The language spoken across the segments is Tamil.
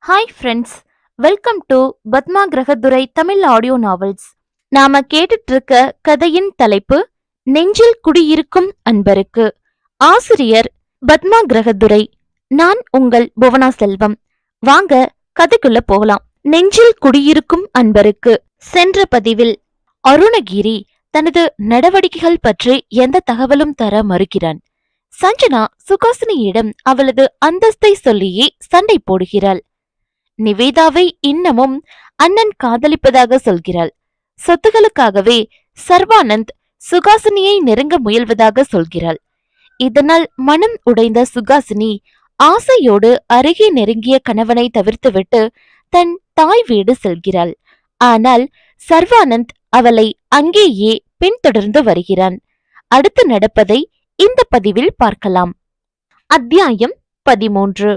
Hi friends welcome to Padma Kiragathurai Tamil audio novels நாம கேட்டுட்டு இருக்க கதையின் தலைப்பு நெஞ்சில் குடியிருக்கும் அன்பருக்கு ஆசிரியர் பத்மா கிரகதுரை நான் உங்கள் புவனா செல்வம் வாங்க கதைக்குள்ள போகலாம் நெஞ்சில் குடியிருக்கும் அன்பருக்கு சென்ற பதிவில் அருணகிரி தனது நடவடிக்கைகள் பற்றி எந்த தகவலும் தர மறுக்கிறான் சஞ்சனா சுகாசினியிடம் அவளது அந்தஸ்தை சொல்லியே சண்டை போடுகிறாள் நிவேதாவை இன்னமும் அண்ணன் காதலிப்பதாக சொல்கிறாள் சொத்துகளுக்காகவே சர்வானந்த் சுகாசினியை நெருங்க முயல்வதாக சொல்கிறாள் இதனால் மனம் உடைந்த சுகாசினி ஆசையோடு அருகே நெருங்கிய கணவனை தவிர்த்துவிட்டு தன் தாய் வீடு செல்கிறாள் ஆனால் சர்வானந்த் அவளை அங்கேயே பின்தொடர்ந்து வருகிறான் அடுத்து நடப்பதை இந்த பதிவில் பார்க்கலாம் அத்தியாயம் பதிமூன்று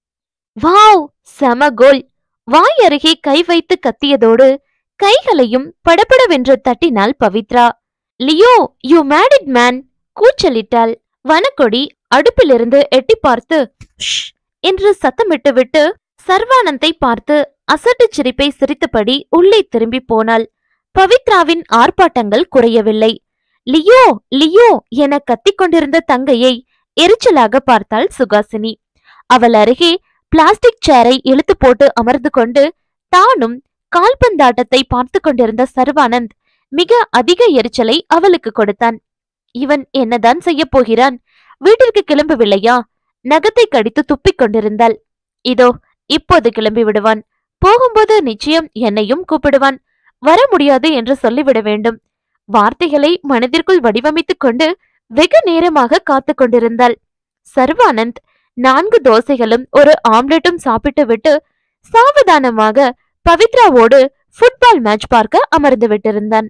வாவ் செம கோல் வாய் அருகே கை வைத்து கத்தியதோடு கைகளையும் படபடவென்று தட்டினாள் Pavithra Leo you made it man கூச்சலிட்டாள் வனக்கொடி அடுப்பிலிருந்து எட்டி பார்த்து "ஷ்" என்று சத்தமிட்டுவிட்டு சர்வானந்தை பார்த்து அசட்டுச் சிரிப்பை சிரித்தபடி உள்ளே திரும்பி போனாள் பவித்ராவின் ஆர்ப்பாட்டங்கள் குறையவில்லை லியோ லியோ என கத்திக் கொண்டிருந்த தங்கையை எரிச்சலாக பார்த்தாள் சுகாசினி அவள் அருகே பிளாஸ்டிக் சேரை இழுத்து போட்டு அமர்ந்து கொண்டு தானும் கால்பந்தாட்டத்தை பார்த்து கொண்டிருந்த சர்வானந்த் மிக அதிக எரிச்சலை அவளுக்கு கொடுத்தான் இவன் என்னதான் செய்யப் போகிறான் வீட்டிற்கு கிளம்பவில்லையா நகத்தை கடித்து துப்பிக் கொண்டிருந்தாள் இதோ இப்போது கிளம்பி விடுவான் போகும்போது நிச்சயம் என்னையும் கூப்பிடுவான் வர முடியாது என்று சொல்லிவிட வேண்டும் வார்த்தைகளை மனதிற்குள் வடிவமைத்துக் கொண்டு வெகு நேரமாக காத்து கொண்டிருந்தாள் சர்வானந்த் நான்கு தோசைகளும் ஒரு ஆம்லெட்டும் சாப்பிட்டு விட்டு சாவதானமாக பவித்ராவோடு ஃபுட்பால் மேட்ச் பார்க்க அமர்ந்து விட்டிருந்தான்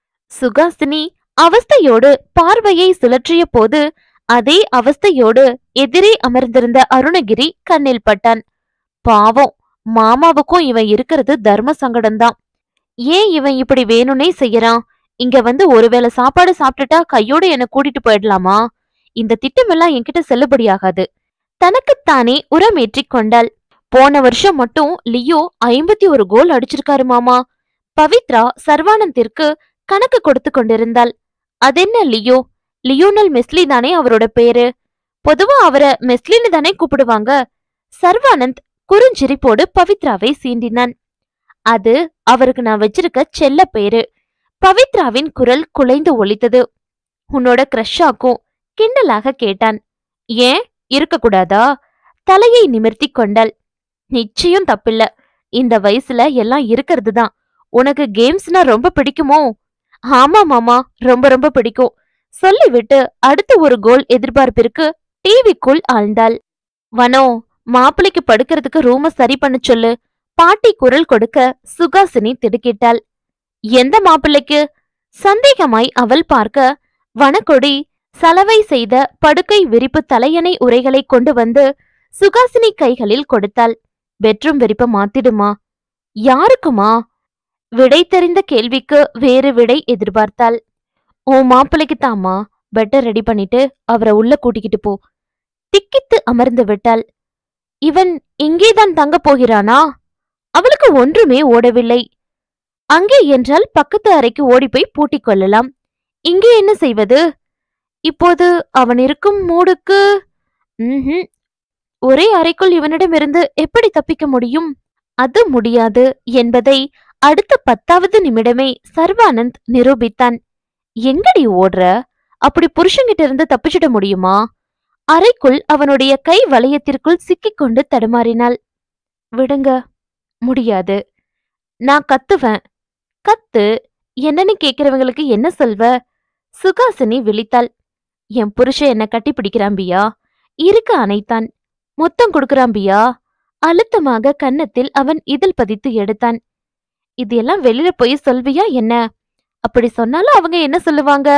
சுகாசினி அவஸ்தையோடு பார்வையை சுழற்றிய போது அதே அவஸ்தையோடு எதிரே அமர்ந்திருந்த அருணகிரி கண்ணில் பட்டான் பாவம் மாமாவுக்கும் இவன் இருக்கிறது தர்ம சங்கடம்தான் ஏன் இவன் இப்படி வேணும்னே செய்யறான் இங்க வந்து ஒருவேளை சாப்பாடு சாப்பிட்டுட்டா கையோட என்ன கூட்டிட்டு போயிடலாமா இந்த திட்டமெல்லாம் என்கிட்ட செல்லுபடியாகாது தனக்குத்தானே உரமேற்றிக் கொண்டாள் போன வருஷம் மட்டும் லியோ ஐம்பத்தி ஒரு கோல் அடிச்சிருக்காரு மாமா பவித்ரா சர்வானந்திற்கு கணக்கு கொடுத்து கொண்டிருந்தாள் அதென்ன லியோ லியோனல் மெஸ்லி தானே அவரோட பேரு பொதுவா அவரை மெஸ்லின்னு தானே கூப்பிடுவாங்க சர்வானந்த் குறுஞ்சிரிப்போடு பவித்ராவை சீண்டினான் அது அவருக்கு நான் வச்சிருக்க செல்ல பேரு பவித்ராவின் குரல் குலைந்து ஒலித்தது உன்னோட க்ரஷாக்கும் கிண்டலாக கேட்டான் ஏன் இருக்கக்கூடாதா தலையை நிமிர்த்தி கொண்டாள் நிச்சயம் தப்பில்ல இந்த வயசுல எல்லாம் இருக்கிறது தான் உனக்கு கேம்ஸ்னா ரொம்ப பிடிக்குமோ ஆமா மாமா ரொம்ப ரொம்ப பிடிக்கும் சொல்லிவிட்டு அடுத்த ஒரு கோல் எதிர்பார்ப்பிற்கு டிவிக்குள் ஆழ்ந்தாள் வனோ மாப்பிளைக்கு படுக்கிறதுக்கு ரூம சரி பண்ண சொல்லு பாட்டி குரல் கொடுக்க சுகாசினி திடுக்கிட்டாள் எந்த மாப்பிள்ளைக்கு சந்தேகமாய் அவள் பார்க்க வனக்கொடி சலவை செய்த படுக்கை விரிப்பு தலையணை உரைகளை கொண்டு வந்து சுகாசினி கைகளில் கொடுத்தாள் பெட்ரூம் விரிப்ப மாத்திடுமா யாருக்குமா விடை தெரிந்த கேள்விக்கு வேறு விடை எதிர்பார்த்தாள் உன் மாப்பிள்ளைக்கு தாமா பெட்டர் ரெடி பண்ணிட்டு அவரை உள்ள கூட்டிக்கிட்டு போ திக்கித்து அமர்ந்து விட்டாள் இவன் இங்கேதான் தங்கப் போகிறானா அவளுக்கு ஒன்றுமே ஓடவில்லை அங்கே என்றால் பக்கத்து அறைக்கு ஓடிப்போய் பூட்டிக் கொள்ளலாம் இங்கே என்ன செய்வது இப்போது அவன் இருக்கும் மூடுக்கு ம்ஹும். ஒரே அறைக்குள் இவனிடமிருந்து எப்படி தப்பிக்க முடியும் அது முடியாது என்பதை அடுத்த பத்தாவது நிமிடமே சர்வானந்த் நிரூபித்தான் எங்கடி ஓடுற அப்படி புருஷங்கிட்ட இருந்து தப்பிச்சிட முடியுமா அறைக்குள் அவனுடைய கை வளையத்திற்குள் சிக்கிக்கொண்டு தடுமாறினாள் விடுங்க முடியாது நான் கத்துவேன் கத்து என்னன்னு கேக்குறவங்களுக்கு என்ன சொல்வ சுகாசினி விழித்தாள் என் புருஷன் என்ன கட்டி பிடிக்கிறாம்பியா இருக்க அணைத்தான் முத்தம் கொடுக்கறாம்பியா அழுத்தமாக கன்னத்தில் அவன் இதழ் பதித்து எடுத்தான் இது எல்லாம் வெளியில போய் சொல்வியா என்ன அப்படி சொன்னாலும் அவங்க என்ன சொல்லுவாங்க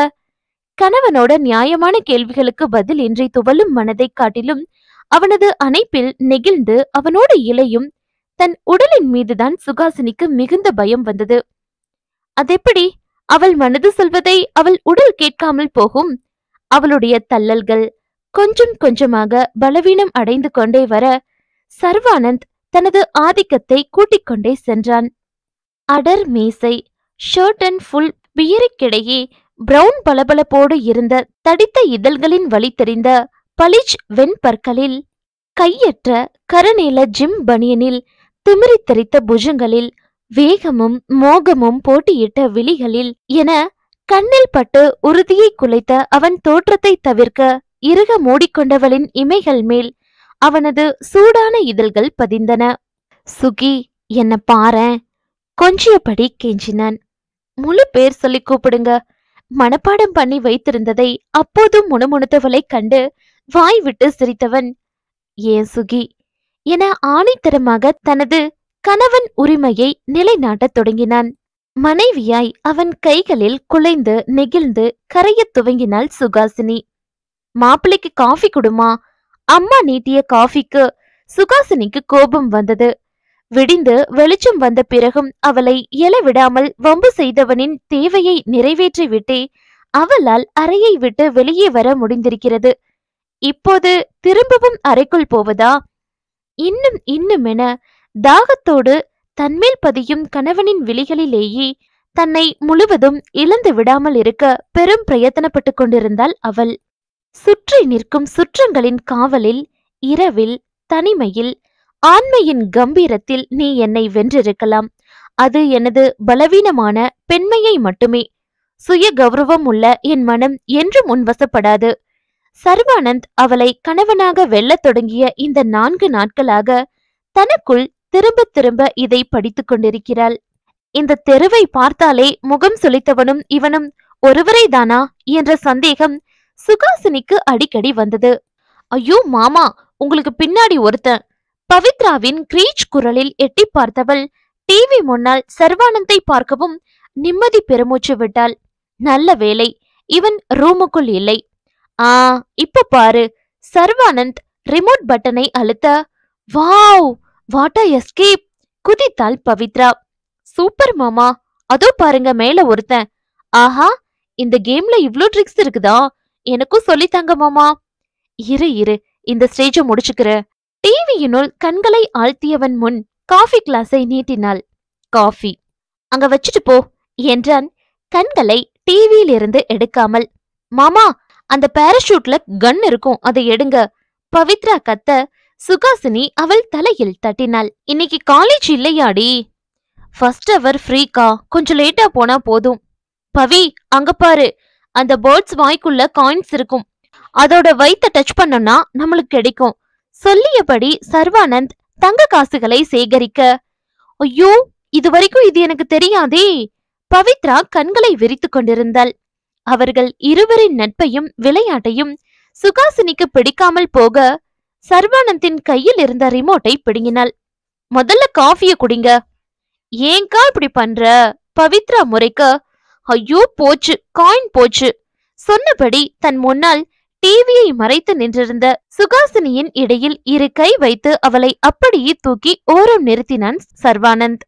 கணவனோட நியாயமான கேள்விகளுக்கு பதில் இன்றி துவளும் மனதைக் காட்டிலும் அவனது அணைப்பில் நெகிழ்ந்து அவனோடு இலையும் தன் உடலின் மீதுதான் சுகாசினிக்கு மிகுந்த பயம் வந்தது அதெப்படி அவள் மனது சொல்வதை அவள் உடல் கேட்காமல் போகும் அவளுடைய தள்ளல்கள் கொஞ்சம் கொஞ்சமாக பலவீனம் அடைந்து கொண்டே வர சர்வானந்த் தனது ஆதிக்கத்தை கூட்டிக் கொண்டே சென்றான் அடர் மீசை ஷர்ட் அண்ட் ஃபுல் பியருக்கிடையே பிரவுன் பளபளப்போடு இருந்த தடித்த இதழ்களின் வழி தெரிந்த பளிச் வெண்பற்களில் கையற்ற கருநீல ஜிம் பனியனில் திமிரித் தெரித்த புஜங்களில் வேகமும் மோகமும் போட்டியிட்ட விழிகளில் என கண்ணில் பட்டு உறுதியை குலைத்த அவன் தோற்றத்தை தவிர்க்க இறுக மூடிக்கொண்டவளின் இமைகள் மேல் அவனது சூடான இதழ்கள் பதிந்தன சுகி என்ன பாரேன் கொஞ்சியபடி கெஞ்சினான் முழு பேர் சொல்லி கூப்பிடுங்க மனப்பாடம் பண்ணி வைத்திருந்ததை அப்போதும் முணுமுணுத்தவளைக் கண்டு வாய் விட்டு சிரித்தவன் ஏன் சுகி என ஆணித்தரமாக தனது கணவன் உரிமையை நிலைநாட்டத் தொடங்கினான் மனைவியாய் அவன் கைகளில் குலைந்து நெகிழ்ந்து கரையத் துவங்கினாள் சுகாசினி மாப்பிள்ளைக்கு காஃபி குடுமா அம்மா நீட்டிய காஃபிக்கு சுகாசினிக்கு கோபம் வந்தது விடிந்து வெளிச்சம் வந்த பிறகும் அவளை எழ விடாமல் வம்பு செய்தவனின் தேவையை நிறைவேற்றிவிட்டே அவளால் அறையை விட்டு வெளியே வர முடிந்திருக்கிறது இப்போது திரும்பவும் அறைக்குள் போவதா இன்னும் இன்னும் என தாகத்தோடு தன்மேல் பதியும் கணவனின் விழிகளிலேயே தன்னை முழுவதும் இழந்து விடாமல் இருக்க பெரும் பிரயத்தனப்பட்டு கொண்டிருந்தாள் அவள் சுற்றி நிற்கும் சுற்றங்களின் காவலில் இரவில் தனிமையில் ஆண்மையின் கம்பீரத்தில் நீ என்னை வென்றிருக்கலாம் அது எனது பலவீனமான பெண்மையை மட்டுமே சுய கௌரவம் உள்ள என் மனம் என்றும் உன்வசப்படாது சர்வானந்த் அவளை கணவனாக வெல்லத் தொடங்கிய இந்த நான்கு நாட்களாக தனக்குள் திரும்ப திரும்ப இதை படித்துக் கொண்டிருக்கிறாள் இந்த தெருவை பார்த்தாலே முகம் சுளித்தவனும் இவனும் ஒருவரேதானா என்ற சந்தேகம் சுகாசினிக்கு அடிக்கடி வந்தது ஐயோ மாமா உங்களுக்கு பின்னாடி ஒருத்தன் பவித்ராவின் கிரீச் குரலில் எட்டி பார்த்தவள் டிவி முன்னால் சர்வானந்தை பார்க்கவும் நிம்மதி பெருமூச்சு விட்டாள் நல்ல வேலை இவன் ரூமுக்குள் இல்லை ஆ இப்ப பாரு சர்வானந்த் ரிமோட் பட்டனை அழுத்த வாவ் வாட் எஸ்கேப் குதித்தாள் பவித்ரா சூப்பர் மாமா அதோ பாருங்க மேல ஒருத்தன் ஆஹா இந்த கேம்ல இவ்ளோ ட்ரிக்ஸ் இருக்குதா எனக்கும் சொல்லித்தாங்க மாமா இரு இரு இந்த ஸ்டேஜ முடிச்சுக்கிற டிவியினுள் கண்களை ஆழ்த்தியவன் முன் காஃபி கிளாஸை நீட்டினாள் காஃபி அங்க வச்சுட்டு போ என்றான் கண்களை டிவியிலிருந்து எடுக்காமல் மாமா அந்த பாராஷூட்ல கன் இருக்கும் அதை எடுங்க பவித்ரா கத்த சுகாசினி அவள் தலையில் தட்டினாள் இன்னைக்கு காலேஜ் இல்லையாடி ஃபர்ஸ்ட் அவர் ஃப்ரீக்கா கொஞ்சம் லேட்டா போனா போதும் பவி அங்க பாரு அந்த பேர்ட்ஸ் வாய்க்குள்ள காயின்ஸ் இருக்கும் அதோட வயித்த டச் பண்ணோம்னா நம்மளுக்கு கிடைக்கும் சொல்லியபடி சர்வானந்த் தங்க காசுகளை சேகரிக்க ஐயோ இது வரைக்கும் இது எனக்கு தெரியாதே பவித்ரா கண்களை விரித்துக் கொண்டிருந்தாள் அவர்கள் இருவரின் நட்பையும் விளையாட்டையும் சுகாசினிக்கு பிடிக்காமல் போக சர்வானந்தின் கையில் இருந்த ரிமோட்டை பிடுங்கினாள் முதல்ல காஃபிய குடிங்க ஏங்கா இப்படி பண்ற பவித்ரா முறைக்க ஐயோ போச்சு காயின் போச்சு சொன்னபடி தன் முன்னால் டிவியை மறைத்து நின்றிருந்த சுகாசினியின் இடையில் இரு கை வைத்து அவளை அப்படியே தூக்கி ஓரம் நிறுத்தினான் சர்வானந்த்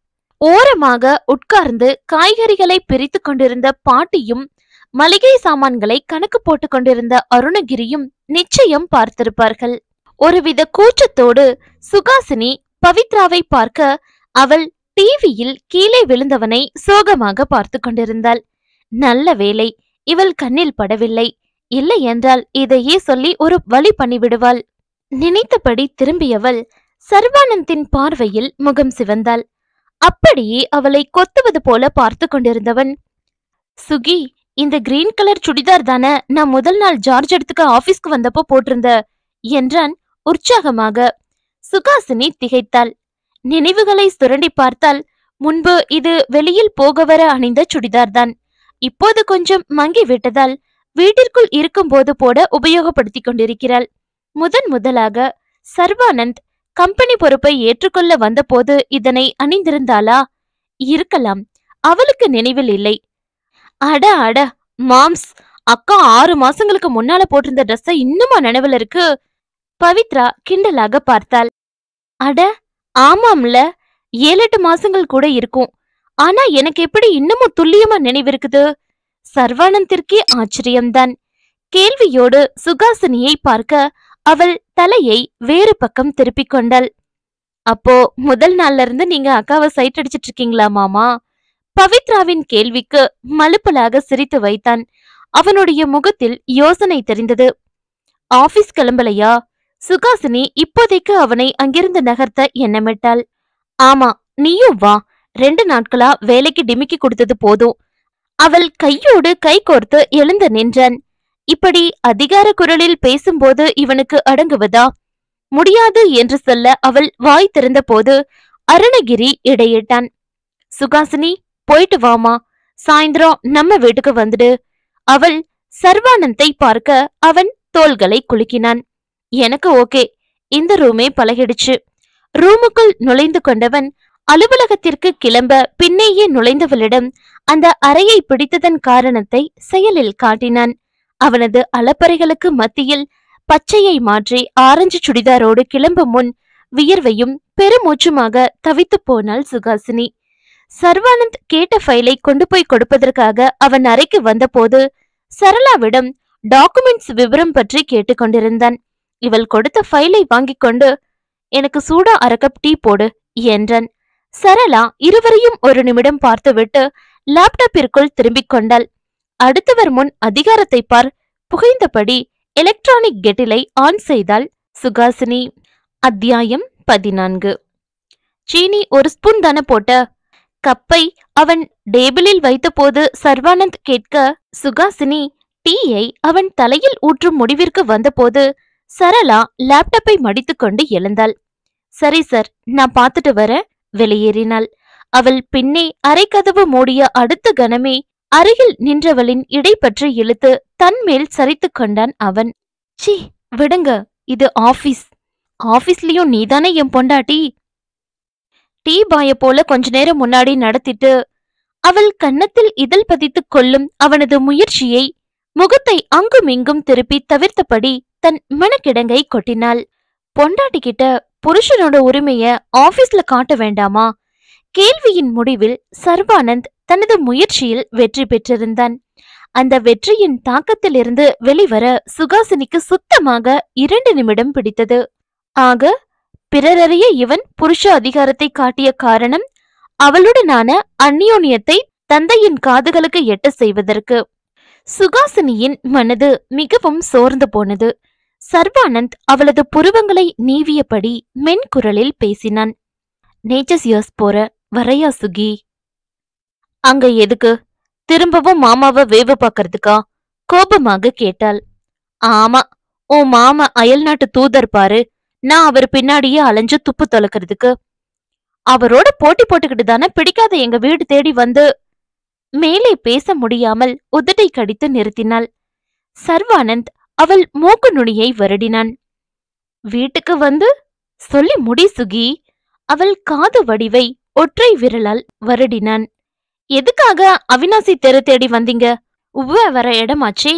ஓரமாக உட்கார்ந்து காய்கறிகளை பிரித்துக் கொண்டிருந்த பாட்டியும் மளிகை சாமான்களை கணக்கு போட்டுக் கொண்டிருந்த அருணகிரியும் நிச்சயம் பார்த்திருப்பார்கள் ஒருவித கூச்சத்தோடு சுகாசினி பவித்ராவை பார்க்க அவள் டிவியில் கீழே விழுந்தவனை சோகமாக பார்த்து கொண்டிருந்தாள் நல்ல வேலை இவள் கண்ணில் படவில்லை இல்லை என்றால் இதையே சொல்லி ஒரு வழி பண்ணிவிடுவாள் நினைத்தபடி திரும்பியவள் சர்வானந்தின் பார்வையில் முகம் சிவந்தாள் அப்படியே அவளை கொத்துவது போல பார்த்து கொண்டிருந்தவன் சுகி இந்த கிரீன் கலர் சுடிதார் தானே நான் முதல் நாள் ஜார்ஜ் எடுத்துக்க ஆபீஸ்க்கு வந்தப்போ போட்டிருந்த என்றான் உற்சாகமாக சுகாசினி திகைத்தாள் நினைவுகளை சுரண்டி பார்த்தால் முன்பு இது வெளியில் போக வர அணிந்த சுடிதார் தான் இப்போது கொஞ்சம் மங்கி விட்டதால் வீட்டிற்குள் இருக்கும்போது போட உபயோகப்படுத்திக் கொண்டிருக்கிறாள் முதன் முதலாக சர்வானந்த் கம்பெனி பொறுப்பை ஏற்றுக்கொள்ள வந்தபோது இதனை அணிந்திருந்தாளா இருக்கலாம் அவளுக்கு நினைவில் இல்லை அட அட மாம்ஸ் அக்கா ஆறு மாசங்களுக்கு முன்னால போட்டிருந்த ட்ரெஸ்ஸ இன்னுமா நினைவுல இருக்கு பவித்ரா கிண்டலாக பார்த்தாள் அட ஆமாம்ல ஏழு எட்டு மாசங்கள் கூட இருக்கும் ஆனா எனக்கு எப்படி இன்னமும் துல்லியமா நினைவிருக்குது சர்வானந்திற்கே ஆச்சரியம்தான் கேள்வியோடு சுகாசினியை பார்க்க அவள் தலையை வேறு பக்கம் திருப்பிக் கொண்டாள் அப்போ முதல் நாள்ல இருந்து நீங்க அக்காவை சைட் அடிச்சிட்டு இருக்கீங்களா மாமா பவித்ராவின் கேள்விக்கு மலுப்பலாக சிரித்து வைத்தான் அவனுடைய முகத்தில் யோசனை தெரிந்தது ஆபீஸ் கிளம்பலையா சுகாசினி இப்போதைக்கு அவனை அங்கிருந்து நகர்த்த எண்ணமிட்டாள் ஆமா நீயும் வா ரெண்டு நாட்களா வேலைக்கு டிமிக்கி கொடுத்தது போதும் அவள் கையோடு கை கோர்த்து எழுந்து நின்றான் இப்படி அதிகார குரலில் பேசும்போது இவனுக்கு அடங்குவதா முடியாது என்று சொல்ல அவள் வாய் திறந்தபோது அருணகிரி இடையிட்டான் சுகாசினி போயிட்டு வாமா சாயந்தரம் நம்ம வீட்டுக்கு வந்துடு அவள் சர்வானந்தை பார்க்க அவன் தோள்களை குலுக்கினான் எனக்கு ஓகே இந்த ரூமே பழகிடுச்சு ரூமுக்குள் நுழைந்து கொண்டவன் அலுவலகத்திற்கு கிளம்ப பின்னேயே நுழைந்தவளிடம் அந்த அறையை பிடித்ததன் காரணத்தை செயலில் காட்டினான் அவனது அலப்பறைகளுக்கு மத்தியில் பச்சையை மாற்றி ஆரஞ்சு சுடிதாரோடு கிளம்பும் முன் வியர்வையும் பெருமூச்சுமாக தவித்துப் போனாள் சுகாசினி சர்வானந்த் கேட்ட ஃபைலை கொண்டு போய் கொடுப்பதற்காக அவன் அறைக்கு வந்தபோது சரளாவிடம் டாக்குமெண்ட்ஸ் விவரம் பற்றி கேட்டுக்கொண்டிருந்தான் இவள் கொடுத்த ஃபைலை வாங்கிக் கொண்டு எனக்கு சூடா அரை கப் டீ போடு என்றான் சரளா இருவரையும் ஒரு நிமிடம் பார்த்துவிட்டு லேப்டாப்பிற்குள் திரும்பிக் கொண்டாள் அடுத்தவர் முன் அதிகாரத்தை பார் புகைந்தபடி எலக்ட்ரானிக் கெட்டிலை ஆன் செய்தாள் சுகாசினி அத்தியாயம் பதினான்கு சீனி ஒரு ஸ்பூன் தானே போட்ட கப்பை அவன் டேபிளில் வைத்தபோது சர்வானந்த் கேட்க சுகாசினி டீயை அவன் தலையில் ஊற்றும் முடிவிற்கு வந்தபோது சரளா லேப்டாப்பை மடித்துக்கொண்டு எழுந்தாள் சரி சார் நான் பார்த்துட்டு வரேன் வெளியேறினாள் அவள் பின்னே அரைக்கதவு மூடிய அடுத்த கணமே அருகில் நின்றவளின் இடை பற்றி இழுத்து தன் மேல் சரித்துக் கொண்டான் அவன் சி விடுங்க இது ஆபீஸ் ஆபீஸ்லயும் நீதானே என் பொண்டாட்டி டீ பாய போல கொஞ்ச நேரம் முன்னாடி நடத்திட்டு அவள் கன்னத்தில் இதழ் பதித்துக் கொள்ளும் அவனது முயற்சியை முகத்தை அங்குமிங்கும் திருப்பி தவிர்த்தபடி தன் மனக்கிடங்கை கொட்டினாள் பொண்டாட்டி கிட்ட புருஷனோட உரிமைய ஆபீஸ்ல காட்ட வேண்டாமா கேள்வியின் முடிவில் சர்வானந்த் தனது முயற்சியில் வெற்றி பெற்றிருந்தான் அந்த வெற்றியின் தாக்கத்திலிருந்து வெளிவர சுகாசினிக்கு சுத்தமாக இரண்டு நிமிடம் பிடித்தது ஆக பிறரறிய இவன் புருஷ அதிகாரத்தை காட்டிய காரணம் அவளுடனான அந்நியோன்யத்தை தந்தையின் காதுகளுக்கு எட்ட செய்வதற்கு சுகாசினியின் மனது மிகவும் சோர்ந்து போனது சர்வானந்த் அவளது புருவங்களை நீவியபடி மென்குரலில் பேசினான் நேச்சர்ஸ் இயர்ஸ் போற வரையா சுகி அங்க எதுக்கு திரும்பவும் மாமாவை வேவு பார்க்கறதுக்கா கோபமாக கேட்டாள் ஆமா உன் மாமா அயல்நாட்டு தூதர் பாரு நான் அவர் பின்னாடியே அலைஞ்சு துப்பு தொலைக்கிறதுக்கு அவரோட போட்டி போட்டுக்கிட்டு தானே பிடிக்காத எங்க வீடு தேடி வந்து மேலே பேச முடியாமல் உதட்டை கடித்து நிறுத்தினாள் சர்வானந்த் அவள் மூக்கு நுனியை வருடினான் வீட்டுக்கு வந்து சொல்லி முடி சுகி அவள் காது வடிவை ஒற்றை விரலால் வருடினான் எதுக்காக அவினாசி தெரு தேடி வந்தீங்க உவ்வ வர இடமாச்சே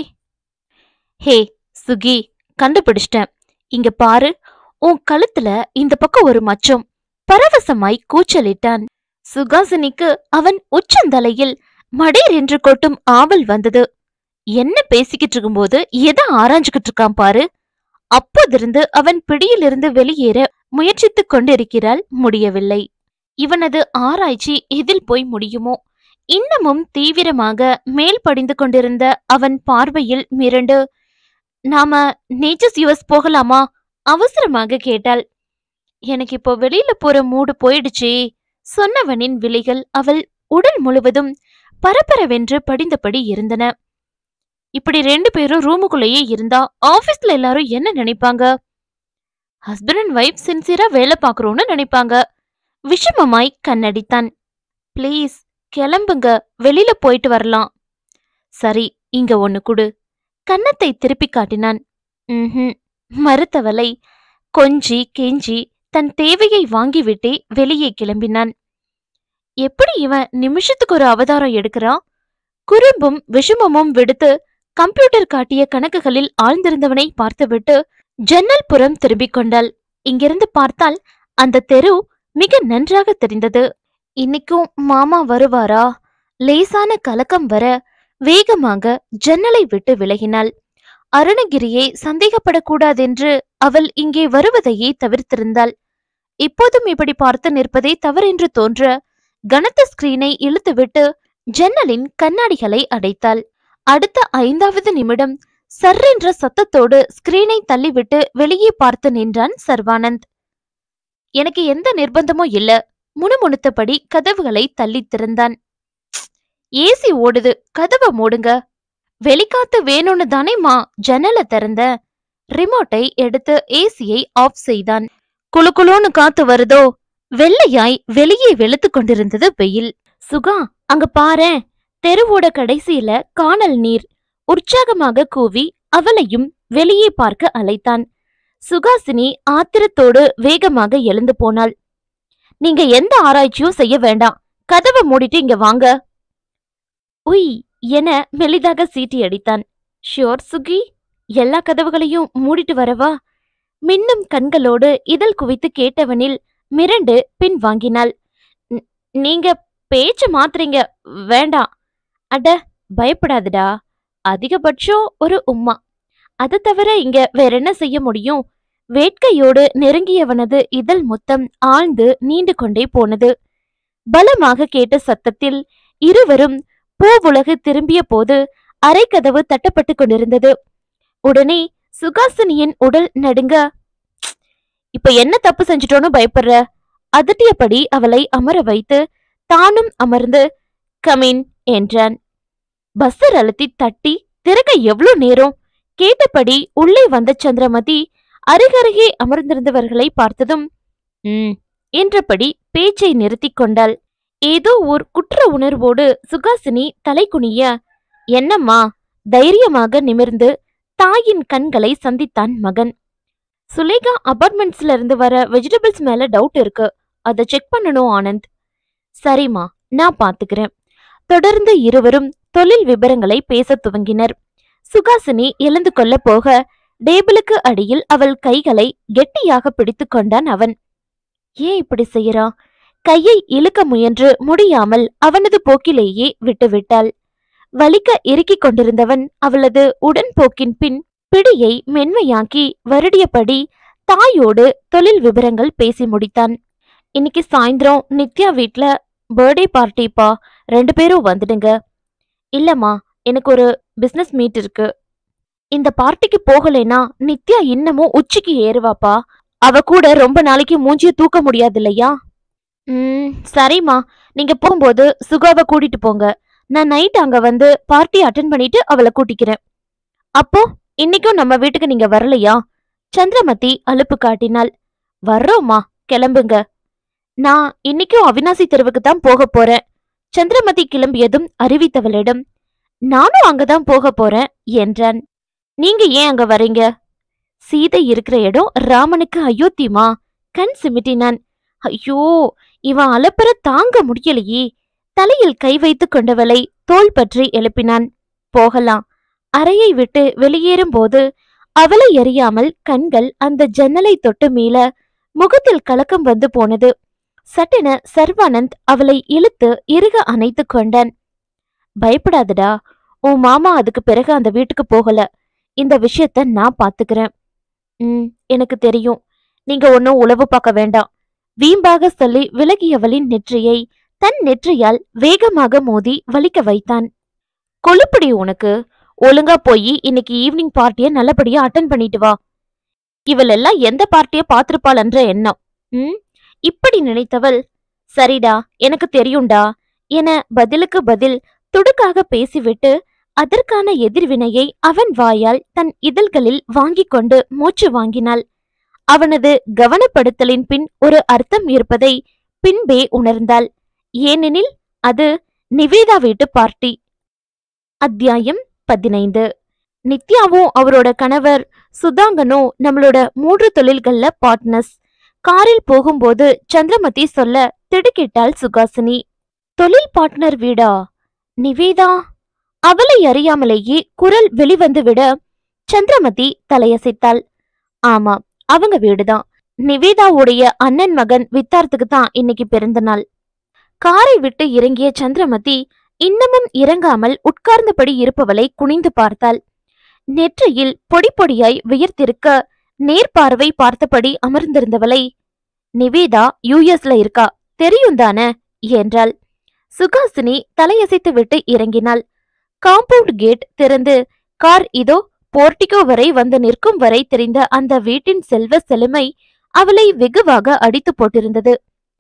ஹே சுகி கண்டுபிடிச்சிட்டேன் இங்க பாரு உன் கழுத்துல இந்த பக்கம் ஒரு மச்சம் பரவசமாய் கூச்சலிட்டான் சுகாசினிக்கு அவன் உச்சந்தலையில் மடேர் என்று கொட்டும் ஆவல் வந்தது என்ன பேசிக்கிட்டு இருக்கும்போது எதை ஆராய்ஞ்சுகிட்டு இருக்கான் பாரு அப்போதிருந்து அவன் பிடியிலிருந்து வெளியேற முயற்சித்துக் கொண்டிருக்கிறாள் முடியவில்லை இவனது ஆராய்ச்சி எதில் போய் முடியுமோ இன்னமும் தீவிரமாக மேல் படிந்து கொண்டிருந்த அவன் பார்வையில் மிரண்டு நாம நேச்சர்ஸ் யுஎஸ் போகலாமா அவசரமாக கேட்டாள் எனக்கு இப்போ வெளியில போற மூடு போயிடுச்சே சொன்னவனின் விழிகள் அவள் உடல் முழுவதும் பரபரவென்று படிந்தபடி இருந்தன இப்படி ரெண்டு பேரும் ரூமுக்குள்ளேயே இருந்தா ஆபீஸ்ல எல்லாரும் என்ன நினைப்பாங்க ஹஸ்பண்ட் அண்ட் ஒய்ஃப் சின்சியரா வேலை பார்க்கறோம்னு நினைப்பாங்க விஷமமாய் கண்ணடித்தான் ப்ளீஸ் கிளம்புங்க வெளியில போயிட்டு வரலாம் சரி இங்க ஒன்னு குடு கன்னத்தை திருப்பி காட்டினான் ம்ஹும் மறுத்தவளை கொஞ்சி கெஞ்சி தன் தேவையை வாங்கிவிட்டே வெளியே கிளம்பினான் எப்படி இவன் நிமிஷத்துக்கு ஒரு அவதாரம் எடுக்கிறான் குறும்பும் விஷமமும் விடுத்து கம்ப்யூட்டர் காட்டிய கணக்குகளில் ஆழ்ந்திருந்தவனை பார்த்துவிட்டு ஜன்னல் புறம் திரும்பிக் கொண்டாள் இங்கிருந்து பார்த்தால் அந்த தெரு மிக நன்றாக தெரிந்தது இன்னைக்கும் மாமா வருவாரா லேசான கலக்கம் வர வேகமாக ஜன்னலை விட்டு விலகினாள் அருணகிரியை சந்தேகப்படக்கூடாதென்று அவள் இங்கே வருவதையே தவிர்த்திருந்தாள் இப்போதும் இப்படி பார்த்து நிற்பதே தவறென்று தோன்ற கனத்த ஸ்கிரீனை இழுத்துவிட்டு ஜன்னலின் கண்ணாடிகளை அடைத்தாள் அடுத்த ஐந்தாவது நிமிடம் சர்ரென்ற சத்தத்தோடு ஸ்கிரீனை தள்ளிவிட்டு வெளியே பார்த்து நின்றான் சர்வானந்த் எனக்கு எந்த நிர்பந்தமும் இல்ல முணுமுணுத்தபடி கதவுகளை தள்ளித் திறந்தான் ஏசி ஓடுது கதவை மூடுங்க வெளிக்காத்து வேணும்னு தானேமா ஜன்னல திறந்த ரிமோட்டை எடுத்து ஏசியை ஆஃப் செய்தான் குளு குளுன்னு காத்து வருதோ வெள்ளையாய் வெளியே வெளுத்து கொண்டிருந்தது வெயில் சுகா அங்க பாரேன் தெருவோட கடைசியில காணல் நீர் உற்சாகமாக கூவி அவளையும் வெளியே பார்க்க அழைத்தான் சுகாசினி ஆத்திரத்தோடு வேகமாக எழுந்து போனாள் நீங்க எந்த ஆராய்ச்சியும் செய்ய வேண்டாம் கதவை மூடிட்டு இங்க வாங்க உய் என மெலிதாக சீட்டி அடித்தான் ஷியோர் சுகி எல்லா கதவுகளையும் மூடிட்டு வரவா மின்னும் கண்களோடு இதழ் குவித்து கேட்டவனில் மிரண்டு பின் வாங்கினாள் "ந- நீங்க பேச்ச மாத்துறீங்க வேண்டாம் அட பயப்படாதடா அதிகபட்சம் ஒரு உம்மா அது தவிர இங்க வேற என்ன செய்ய முடியும் வேட்கையோடு நெருங்கியவனது இதழ் முத்தம் ஆழ்ந்து நீண்டு கொண்டே போனது பலமாக கேட்ட சத்தத்தில் இருவரும் பூவுலகு திரும்பிய போது அரைக்கதவு தட்டப்பட்டு கொண்டிருந்தது உடனே சுகாசினியின் உடல் நடுங்க "ப்ச், இப்ப என்ன தப்பு செஞ்சிட்டோன்னு பயப்படுற அதட்டியபடி அவளை அமர வைத்து தானும் அமர்ந்து கமின் என்றான் பஸ்ஸர் அழுத்தி தட்டி திறக்க எவ்வளவு நேரம் கேட்டபடி உள்ளே வந்த சந்திரமதி அருகருகே அமர்ந்திருந்தவர்களை பார்த்ததும் ம் என்றபடி பேச்சை நிறுத்திக் கொண்டாள் ஏதோ ஓர் குற்ற உணர்வோடு சுகாசினி தலை குனிய என்னம்மா தைரியமாக நிமிர்ந்து தாயின் கண்களை சந்தித்தான் மகன் சுலேகா அபார்ட்மெண்ட்ஸ்ல இருந்து வர வெஜிடபிள்ஸ் மேல டவுட் இருக்கு அதை செக் பண்ணணும் ஆனந்த் சரிம்மா நான் பாத்துக்கிறேன் தொடர்ந்து இருவரும் தொழில் விவரங்களை பேசத் துவங்கினர் சுகாசினி எழுந்து கொள்ள போக டேபிளுக்கு அடியில் அவள் கைகளை கெட்டியாக பிடித்து கொண்டான் அவன் ஏன் இப்படி செய்யறான் கையை இழுக்க முயன்று முடியாமல் அவனது போக்கிலேயே விட்டுவிட்டாள் வலிக்க இறுக்கிக் கொண்டிருந்தவன் அவளது உடன்போக்கின் பின் பிடியை மென்மையாக்கி வருடியபடி தாயோடு தொழில் விவரங்கள் பேசி முடித்தான் இன்னைக்கு சாயந்தரம் நித்யா வீட்ல பர்த்டே பார்ட்டிப்பா ரெண்டு பேரும் வந்துடுங்க இல்லம்மா எனக்கு ஒரு பிசினஸ் மீட் இருக்கு இந்த பார்ட்டிக்கு போகலைனா நித்யா இன்னமும் உச்சிக்கு ஏறுவாப்பா அவ கூட ரொம்ப நாளைக்கு மூஞ்சிய தூக்க முடியாது இல்லையா ம் சரிம்மா நீங்க போகும்போது சுகாவை கூட்டிட்டு போங்க நான் நைட் அங்க வந்து பார்ட்டி அட்டன் பண்ணிட்டு அவளை கூட்டிக்கிறேன் அப்போ இன்னைக்கும் நம்ம வீட்டுக்கு நீங்க வரலையா சந்திரமதி அலுப்பு காட்டினாள் வர்றோம்மா கிளம்புங்க நான் இன்னைக்கும் அவினாசி தெருவுக்கு தான் போக போறேன் சந்திரமதி கிளம்பியதும் அறிவித்தவளிடம் நானும் அங்கதான் போக போறேன் என்றான் நீங்க ஏன் அங்க வரீங்க சீதை இருக்கிற இடம் ராமனுக்கு அயோத்திமா கண் சிமிட்டினான் ஐயோ இவன் அலப்பற தாங்க முடியலையே தலையில் கை வைத்துக் கொண்டவளை தோள் பற்றி எழுப்பினான் போகலாம் அறையை விட்டு வெளியேறும் போது அவளை அறியாமல் கண்கள் அந்த ஜன்னலை தொட்டு மீள முகத்தில் கலக்கம் வந்து போனது சட்டென சர்வானந்த் அவளை இழுத்து இறுக அணைத்துக் கொண்டான் பயப்படாதடா உன் மாமா அதுக்கு பிறகு அந்த வீட்டுக்கு போகல இந்த விஷயத்த நான் பாத்துக்கிறேன் ம் எனக்கு தெரியும் நீங்க ஒன்னும் உளவு பார்க்க வேண்டாம் வீம்பாக சொல்லி விலகியவளின் நெற்றியை தன் நெற்றியால் வேகமாக மோதி வலிக்க வைத்தான் கொழுப்படி உனக்கு ஒழுங்கா போய் இன்னைக்கு ஈவினிங் பார்ட்டிய நல்லபடியா அட்டன் பண்ணிட்டு வா இவளெல்லாம் எந்த பார்ட்டிய பாத்திருப்பாள் என்ற எண்ணம் ம் இப்படி நினைத்தவள் சரிடா எனக்கு தெரியும்டா என பதிலுக்கு பதில் துடுக்காக பேசிவிட்டு அதற்கான எதிர்வினையை அவன் வாயால் தன் இதழ்களில் வாங்கிக் கொண்டு மூச்சு வாங்கினாள் அவனது கவனப்படுத்தலின் பின் ஒரு அர்த்தம் இருப்பதை பின்பே உணர்ந்தாள் ஏனெனில் அது நிவேதா வீட்டு பார்ட்டி அத்தியாயம் பதினைந்து நித்யாவும் அவரோட கணவர் சுதாங்கனும் நம்மளோட மூன்று தொழில்கள்ல பார்ட்னர்ஸ் காரில் போகும்போது சந்திரமதி சொல்ல திடுக்கிட்டாள் சுகாசினி தொழில் பார்ட்னர் வீடா நிவேதா அவளை அறியாமலேயே குரல் வெளிவந்து விட சந்திரமதி தலையசைத்தாள் ஆமா அவங்க வீடுதான் நிவேதாவுடைய அண்ணன் மகன் வித்தார்த்துக்கு தான் இன்னைக்கு பிறந்த நாள் காரை விட்டு இறங்கிய சந்திரமதி இன்னமும் இறங்காமல் உட்கார்ந்தபடி இருப்பவளை குனிந்து பார்த்தாள் நெற்றியில் பொடி பொடியாய் வியர்த்திருக்க நேர்பார்வை பார்த்தபடி அமர்ந்திருந்தவளை நிவேதா யூஎஸ்ல இருக்கா தெரியும் தானே என்றாள் சுகாசினி தலையசைத்து விட்டு இறங்கினாள் காம்பவுண்ட் கேட் திறந்து கார் இதோ போர்டிகோ வரை வந்து நிற்கும் வரை தெரிந்த அந்த வீட்டின் செல்வ செழுமை அவளை வெகுவாக அடித்து போட்டிருந்தது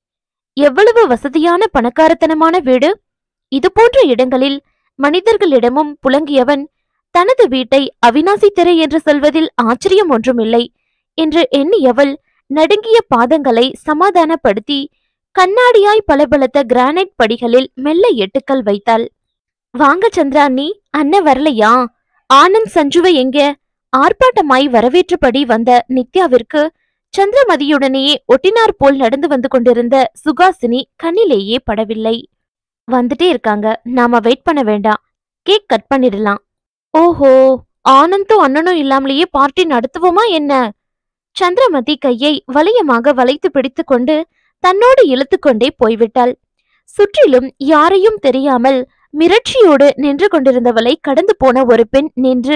எவ்வளவு வசதியான பணக்காரத்தனமான வீடு இது போன்ற இடங்களில் மனிதர்களிடமும் புலங்கியவன் தனது வீட்டை அவினாசி திரை என்று சொல்வதில் ஆச்சரியம் ஒன்றுமில்லை என்று எண்ணியவள் நடுங்கிய பாதங்களை சமாதானப்படுத்தி கண்ணாடியாய் பளபளத்த கிரானைட் படிகளில் மெல்ல எட்டுக்கள் வைத்தாள் வாங்க சந்திரா நீ அண்ணன் வரலையா ஆனந்த் சஞ்சுவை எங்க ஆர்ப்பாட்டமாய் வரவேற்றபடி வந்த நித்யாவிற்கு சந்திரமதியுடனேயே ஒட்டினார் போல் நடந்து வந்து கொண்டிருந்த சுகாசினி கண்ணிலேயே படவில்லை வந்துட்டே இருக்காங்க நாம வெயிட் பண்ண வேண்டாம் கேக் கட் பண்ணிடலாம் ஓஹோ ஆனந்தும் அண்ணனும் இல்லாமலேயே பார்ட்டி நடத்துவோமா என்ன சந்திரமதி கையை வளையமாக வளைத்து பிடித்து கொண்டு தன்னோடு இழுத்துக்கொண்டே போய்விட்டாள் சுற்றிலும் யாரையும் தெரியாமல் மிரட்சியோடு நின்று கொண்டிருந்தவளை கடந்து போன ஒரு பெண் நின்று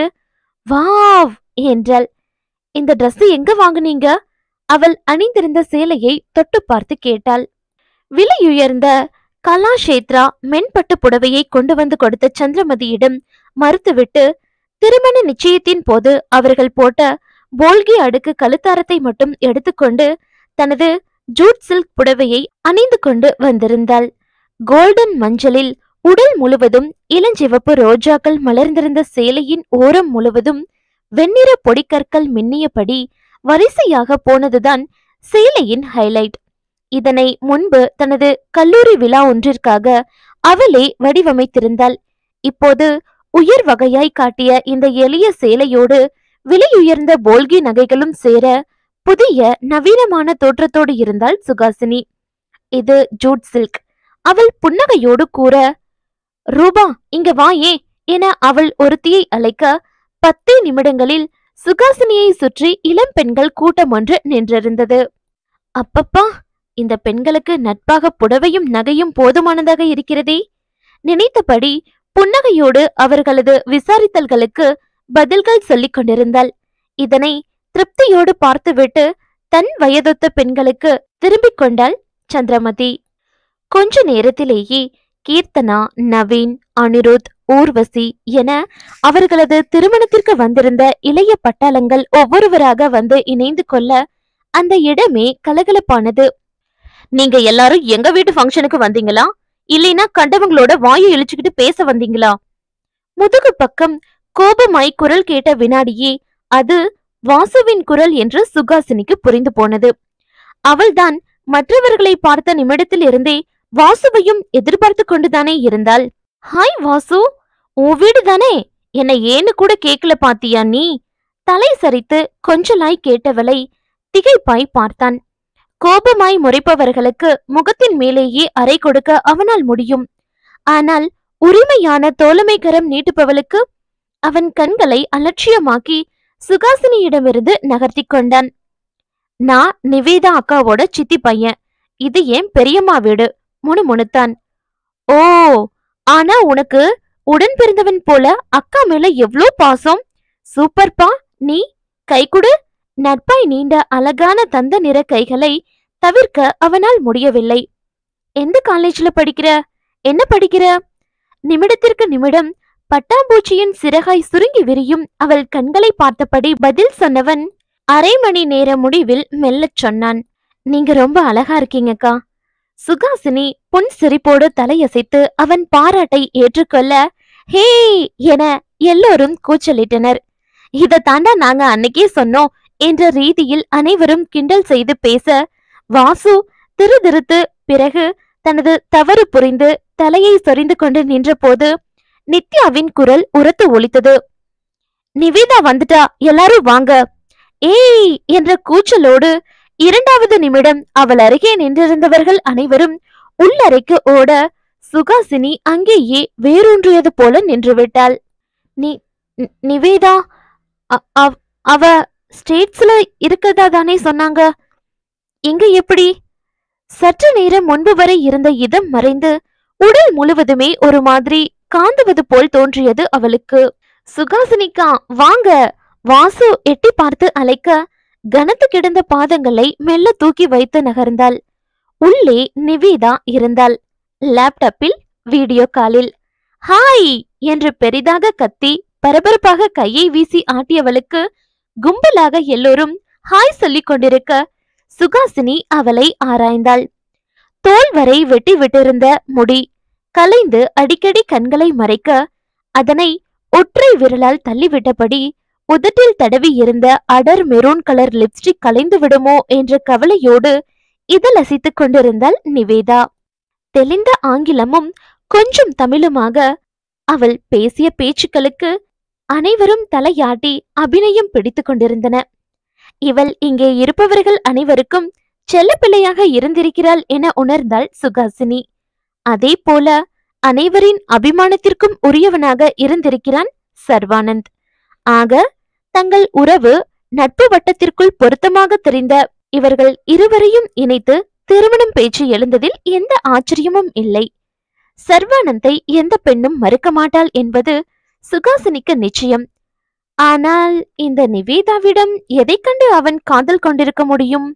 வாவ் என்றாள் இந்த Dress எங்க வாங்குனீங்க அவள் அணிந்திருந்த சேலையை தொட்டு பார்த்து கேட்டாள் விலையுயர்ந்த கலாஷேத்ரா மென்பட்டு புடவையை கொண்டு வந்து கொடுத்த சந்திரமதியிடம் மறுத்துவிட்டு திருமண நிச்சயத்தின் போது அவர்கள் போட்ட போல்கி அடுக்கு கழுத்தாரத்தை மட்டும் எடுத்துக்கொண்டு தனது ஜூட் சில்க் புடவையை அணிந்து கொண்டு வந்திருந்தாள் கோல்டன் மஞ்சளில் உடல் முழுவதும் இளஞ்சிவப்பு ரோஜாக்கள் மலர்ந்திருந்த சேலையின் ஓரம் முழுவதும் வெண்ணிற பொடிக்கற்கள் மின்னியபடி வரிசையாக போனதுதான் சேலையின் ஹைலைட் இதனை முன்பு தனது கல்லூரி விழா ஒன்றிற்காக அவளே வடிவமைத்திருந்தாள் இப்போது உயர் வகையாய் காட்டிய இந்த எளிய சேலையோடு விலையுயர்ந்த போல்கி நகைகளும் சேர புதிய நவீனமான தோற்றத்தோடு இருந்தாள் சுகாசினி இது ஜூட் சில்க் அவள் புன்னகையோடு கூற ரூபா இங்க வாயே என அவள் ஒருத்தியை அழைக்க பத்தே நிமிடங்களில் சுகாசினியை சுற்றி இளம் பெண்கள் கூட்டம் ஒன்று நின்றிருந்தது அப்பப்பா இந்த பெண்களுக்கு நட்பாக புடவையும் நகையும் போதுமானதாக இருக்கிறதே நினைத்தபடி புன்னகையோடு அவர்களது விசாரித்தல்களுக்கு பதில்கள் சொல்லிக் கொண்டிருந்தாள் இதனை திருப்தியோடு பார்த்துவிட்டு தன் வயதொத்த பெண்களுக்கு திரும்பிக் கொண்டாள் சந்திரமதி கொஞ்ச நேரத்திலேயே கீர்த்தனா நவீன் அனிருத் ஊர்வசி என அவர்களது திருமணத்திற்கு வந்திருந்த இளைய பட்டாளங்கள் ஒவ்வொருவராக வந்து இணைந்து கொள்ள அந்த இடமே கலகலப்பானது நீங்க எல்லாரும் எங்க வீட்டு ஃபங்க்ஷனுக்கு வந்தீங்களா இல்லைனா கண்டவங்களோட வாயை இழிச்சுக்கிட்டு பேச வந்தீங்களா முதுகு பக்கம் கோபமாய் குரல் கேட்ட வினாடியே அது வாசுவின் குரல் என்று சுகாசினிக்கு புரிந்து போனது அவள்தான் மற்றவர்களை பார்த்த நிமிடத்தில் இருந்தே வாசுவையும் எதிர்பார்த்து கொண்டுதானே இருந்தாள் ஹாய் வாசு உன் வீடு தானே என்னை ஏன்னு கூட கேக்கல பாத்தியா நீ தலை சரித்து கொஞ்சலாய் கேட்டவளை திகைப்பாய் பார்த்தான் கோபமாய் முறைப்பவர்களுக்கு முகத்தின் மேலேயே அறை கொடுக்க அவனால் முடியும் ஆனால் உரிமையான தோழமைக்கரம் நீட்டுபவளுக்கு அவன் கண்களை அலட்சியமாக்கி சுகாசினியிடமிருந்து நகர்த்தி கொண்டான் நான் நிவேதா அக்காவோட சித்தி பையன் இது ஏன் பெரியம்மா வீடு முணுமுணுத்தான் ஓ ஆனா உனக்கு உடன் பிறந்தவன் போல அக்கா மேல எவ்ளோ பாசம் சூப்பர்ப்பா நீ கை கொடு நட்பாய் நீண்ட அழகான தந்த நிற கைகளை தவிர்க்க அவனால் முடியவில்லை எந்த காலேஜ்ல படிக்கிற என்ன படிக்கிற நிமிடத்திற்கு நிமிடம் பட்டாம்பூச்சியின் சிறகாய் சுருங்கி விரியும் அவள் கண்களை பார்த்தபடி பதில் சொன்னவன் அரை மணி நேர முடிவில் மெல்லச் சொன்னான் நீங்க ரொம்ப அழகா இருக்கீங்கக்கா சுகாசினி புன் சிரிப்போடு தலையசைத்து அவன் பாராட்டை ஏற்றுக்கொள்ள ஹே என எல்லோரும் கூச்சலிட்டனர் இத தாண்டா நாங்க அன்னைக்கே சொன்னோம் என்ற ரீதியில் அனைவரும் கிண்டல் செய்து பேச வாசு திருதிருத்து பிறகு தனது தவறு புரிந்து தலையை சொரிந்து கொண்டு நின்றபோது நித்யாவின் குரல் உரத்து ஒலித்தது நிவேதா வந்துட்டா எல்லாரும் வாங்க ஏய் என்ற கூச்சலோடு இரண்டாவது நிமிடம் அவள் அருகே நின்றிருந்தவர்கள் அனைவரும் உள்ளறைக்கு ஓட சுகாசினி அங்கேயே வேரூன்றியது போல நின்றுவிட்டாள் நி நி- நிவேதா அ- அவ்- அவ ஸ்டேட்ஸ்ல இருக்கதா தானே சொன்னாங்க இங்க எப்படி சற்று நேரம் முன்பு வரை இருந்த இதம் மறைந்து உடல் முழுவதுமே ஒரு மாதிரி காந்துவது போல் தோன்றியது அவளுக்கு சுகாசினிக்கா வாங்க வாசு எட்டி பார்த்து அழைக்க கனத்து கிடந்த பாதங்களை மெல்ல தூக்கி வைத்து நகர்ந்தாள் உள்ளே நிவேதா இருந்தாள் லேப்டாப்பில் வீடியோ காலில் ஹாய் என்று பெரிதாக கத்தி பரபரப்பாக கையை வீசி ஆட்டியவளுக்கு கும்பலாக எல்லோரும் ஹாய் சொல்லிக் கொண்டிருக்க சுகாசினி அவளை ஆராய்ந்தாள் தோல் வரை வெட்டி விட்டிருந்த முடி கலைந்து அடிக்கடி கண்களை மறைக்க அதனை ஒற்றை விரலால் தள்ளிவிட்டபடி உதட்டில் தடவி இருந்த அடர் மெரூன் கலர் லிப்ஸ்டிக் கலைந்து விடுமோ என்ற கவலையோடு இதழசித்துக் கொண்டிருந்தாள் நிவேதா தெளிந்த ஆங்கிலமும் கொஞ்சம் தமிழுமாக அவள் பேசிய பேச்சுக்களுக்கு அனைவரும் தலையாட்டி அபிநயம் பிடித்துக் கொண்டிருந்தன இவள் இங்கே இருப்பவர்கள் அனைவருக்கும் செல்லப்பிள்ளையாக இருந்திருக்கிறாள் என உணர்ந்தாள் சுகாசினி அதே போல அனைவரின் அபிமானத்திற்கும் உரியவனாக இருந்திருக்கிறான் சர்வானந்த் ஆக தங்கள் உறவு நட்பு வட்டத்திற்குள் பொருத்தமாக தெரிந்த இவர்கள் இருவரையும் இணைத்து திருமணம் பேச்சு எழுந்ததில் எந்த ஆச்சரியமும் இல்லை சர்வானந்தை எந்த பெண்ணும் மறுக்க மாட்டாள் என்பது சுகாசினிக்கு நிச்சயம் ஆனால் இந்த நிவேதாவிடம் எதைக் கண்டு அவன் காதல் கொண்டிருக்க முடியும்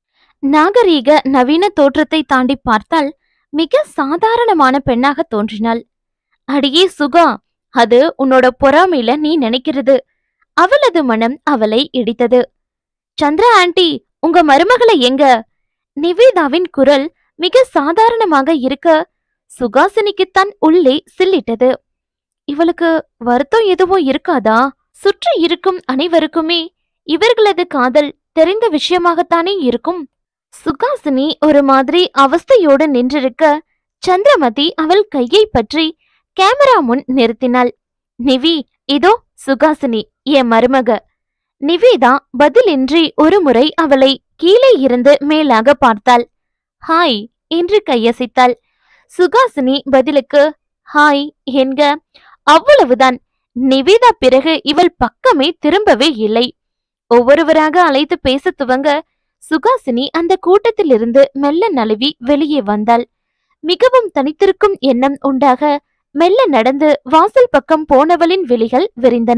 நாகரீக நவீன தோற்றத்தை தாண்டி பார்த்தால் மிக சாதாரணமான பெண்ணாக தோன்றினாள் அடியே சுகா அது உன்னோட பொறாமையில நீ நினைக்கிறது அவளது மனம் அவளை இடித்தது சந்திரா ஆண்டி உங்க மருமகளை எங்க நிவேதாவின் குரல் மிக சாதாரணமாக இருக்க சுகாசினிக்குத்தான் உள்ளே சில்லிட்டது இவளுக்கு வருத்தம் எதுவும் இருக்காதா சுற்றி இருக்கும் அனைவருக்குமே இவர்களது காதல் தெரிந்த விஷயமாகத்தானே இருக்கும் சுகாசினி ஒரு மாதிரி அவஸ்தையோடு நின்றிருக்க சந்திரமதி அவள் கையை பற்றி கேமரா முன் நிறுத்தினாள் நிவி இதோ சுகாசினி என் மருமக நிவேதா பதிலின்றி ஒரு முறை அவளை கீழே இருந்து மேலாக பார்த்தாள் ஹாய் என்று கையசைத்தாள் சுகாசினி பதிலுக்கு ஹாய் என்க அவ்வளவுதான் நிவேதா பிறகு இவள் பக்கமே திரும்பவே இல்லை ஒவ்வொருவராக அழைத்து பேச துவங்க சுகாசினி அந்த கூட்டத்திலிருந்து மெல்ல நழுவி வெளியே வந்தாள் மிகவும் தனித்திருக்கும் எண்ணம் உண்டாக மெல்ல நடந்து வாசல் பக்கம் போனவளின் விழிகள் விரிந்தன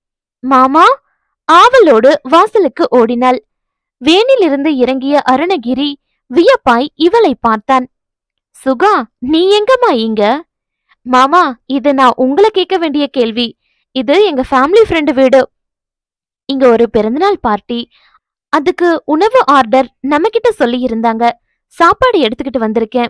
மாமா ஆவலோடு வாசலுக்கு ஓடினாள் வேனிலிருந்து இறங்கிய அருணகிரி வியப்பாய் இவளை பார்த்தான் சுகா நீ எங்கம்மா இங்க மாமா இது நான் உங்களை கேட்க வேண்டிய கேள்வி இது எங்க ஃபேமிலி ஃப்ரெண்டு வீடு இங்க ஒரு பிறந்தநாள் பார்ட்டி அதுக்கு உணவு ஆர்டர் நம்ம கிட்ட சொல்லி இருந்தாங்க சாப்பாடு எடுத்துக்கிட்டு வந்திருக்கேன்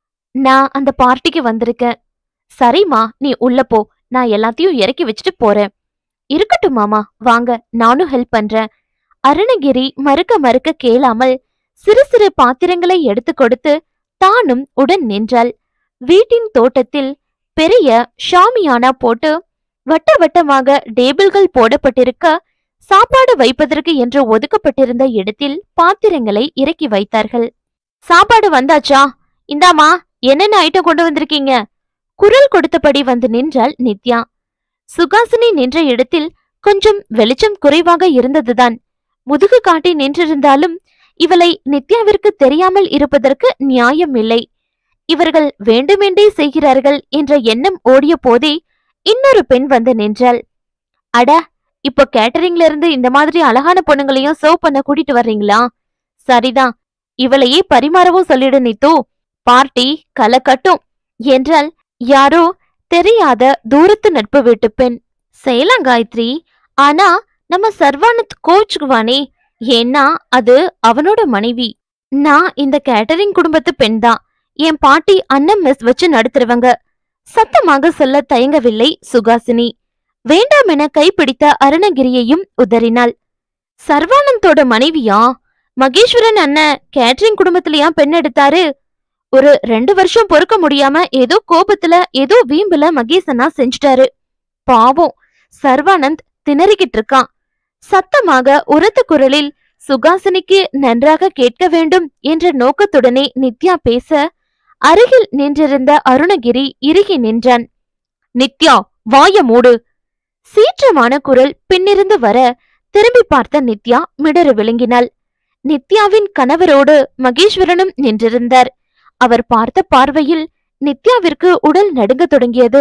நான் அந்த பார்ட்டிக்கு வந்திருக்கேன் சரிம்மா நீ உள்ள போ நான் எல்லாத்தையும் இறக்கி வச்சுட்டு போறேன் இருக்கட்டும் மாமா வாங்க நானும் ஹெல்ப் பண்றேன் அருணகிரி மறுக்க மறுக்க கேளாமல் சிறு சிறு பாத்திரங்களை எடுத்து கொடுத்து தானும் உடன் நின்றாள் வீட்டின் தோட்டத்தில் பெரிய ஷாமியானா போட்டு வட்ட வட்டமாக டேபிள்கள் போடப்பட்டிருக்க சாப்பாடு வைப்பதற்கு என்று ஒதுக்கப்பட்டிருந்த இடத்தில் பாத்திரங்களை இறக்கி வைத்தார்கள் சாப்பாடு வந்தாச்சா இந்தாமா என்னென்ன ஐட்டம் கொண்டு வந்திருக்கீங்க குரல் கொடுத்தபடி வந்து நின்றாள் நித்யா சுகாசினி நின்ற இடத்தில் கொஞ்சம் வெளிச்சம் குறைவாக இருந்ததுதான் முதுகு காட்டி நின்றிருந்தாலும் இவளை நித்யாவிற்கு தெரியாமல் இருப்பதற்கு நியாயம் இல்லை இவர்கள் வேண்டுமென்றே செய்கிறார்கள் என்ற எண்ணம் ஓடிய போதே இன்னொரு பெண் வந்து நின்றாள் அட இப்போ கேட்டரிங்ல இருந்து இந்த மாதிரி அழகான பொண்ணுங்களையும் சர்வ் பண்ண கூட்டிட்டு வர்றீங்களா சரிதான் இவளையே பரிமாறவும் சொல்லிடு நித்து பார்ட்டி களை கட்டும் என்றால் யாரோ தெரியாத தூரத்து நட்பு வீட்டு பெண் செய்யலாம் காயத்ரி ஆனா நம்ம சர்வானந்த் கோச்சுக்குவானே ஏன்னா அது அவனோட மனைவி நான் இந்த கேட்டரிங் குடும்பத்து பெண் தான் என் பாட்டி அண்ணன் மெஸ் வச்சு நடத்துறவங்க சத்தமாக சொல்ல தயங்கவில்லை சுகாசினி வேண்டாம் என கைப்பிடித்த அருணகிரியையும் உதறினாள் சர்வானந்தோட மனைவியா மகேஸ்வரன் அண்ணன் கேட்டரிங் குடும்பத்திலயா பெண் எடுத்தாரு ஒரு ரெண்டு வருஷம் பொறுக்க முடியாம ஏதோ கோபத்துல ஏதோ வீம்புல மகேசனா செஞ்சுட்டாரு பாவம் சர்வானந்த் திணறிக்கிட்டு இருக்கான் சத்தமாக உரத்த குரலில் சுகாசினிக்கு நன்றாக கேட்க வேண்டும் என்ற நோக்கத்துடனே நித்யா பேச அருகில் நின்றிருந்த அருணகிரி இறுகி நின்றான் நித்யா வாய மூடு சீற்றமான குரல் பின்னிருந்து வர திரும்பி பார்த்த நித்யா மிடறு விளங்கினாள் நித்யாவின் கணவரோடு மகேஸ்வரனும் நின்றிருந்தார் அவர் பார்த்த பார்வையில் நித்யாவிற்கு உடல் நடுங்கத் தொடங்கியது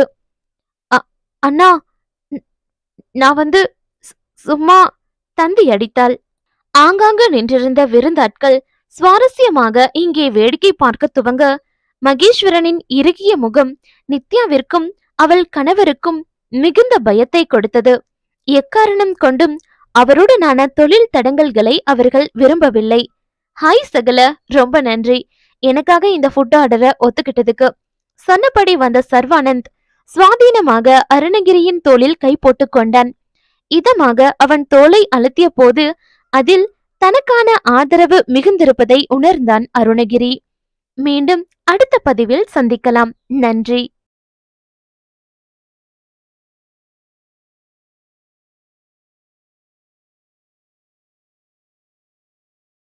"அ- அண்ணா ந- நான் வந்து சு- சும்மா தந்தி அடித்தாள் ஆங்காங்கு நின்றிருந்த விருந்தாட்கள் சுவாரஸ்யமாக இங்கே வேடிக்கை பார்க்க துவங்க மகேஸ்வரனின் இறுகிய முகம் நித்யாவிற்கும் அவள் கணவருக்கும் மிகுந்த பயத்தை கொடுத்தது எக்காரணம் கொண்டும் அவருடனான தொழில் தடங்கல்களை அவர்கள் விரும்பவில்லை ஹாய் சகல ரொம்ப நன்றி எனக்காக இந்த ஃபுட் ஆர்டரை ஒத்துக்கிட்டதுக்கு சொன்னபடி வந்த சர்வானந்த் சுவாதீனமாக அருணகிரியின் தோளில் கை போட்டுக் கொண்டான் இதமாக அவன் தோலை அழுத்திய போது அதில் தனக்கான ஆதரவு மிகுந்திருப்பதை உணர்ந்தான் அருணகிரி மீண்டும் அடுத்த பதிவில் சந்திக்கலாம் நன்றி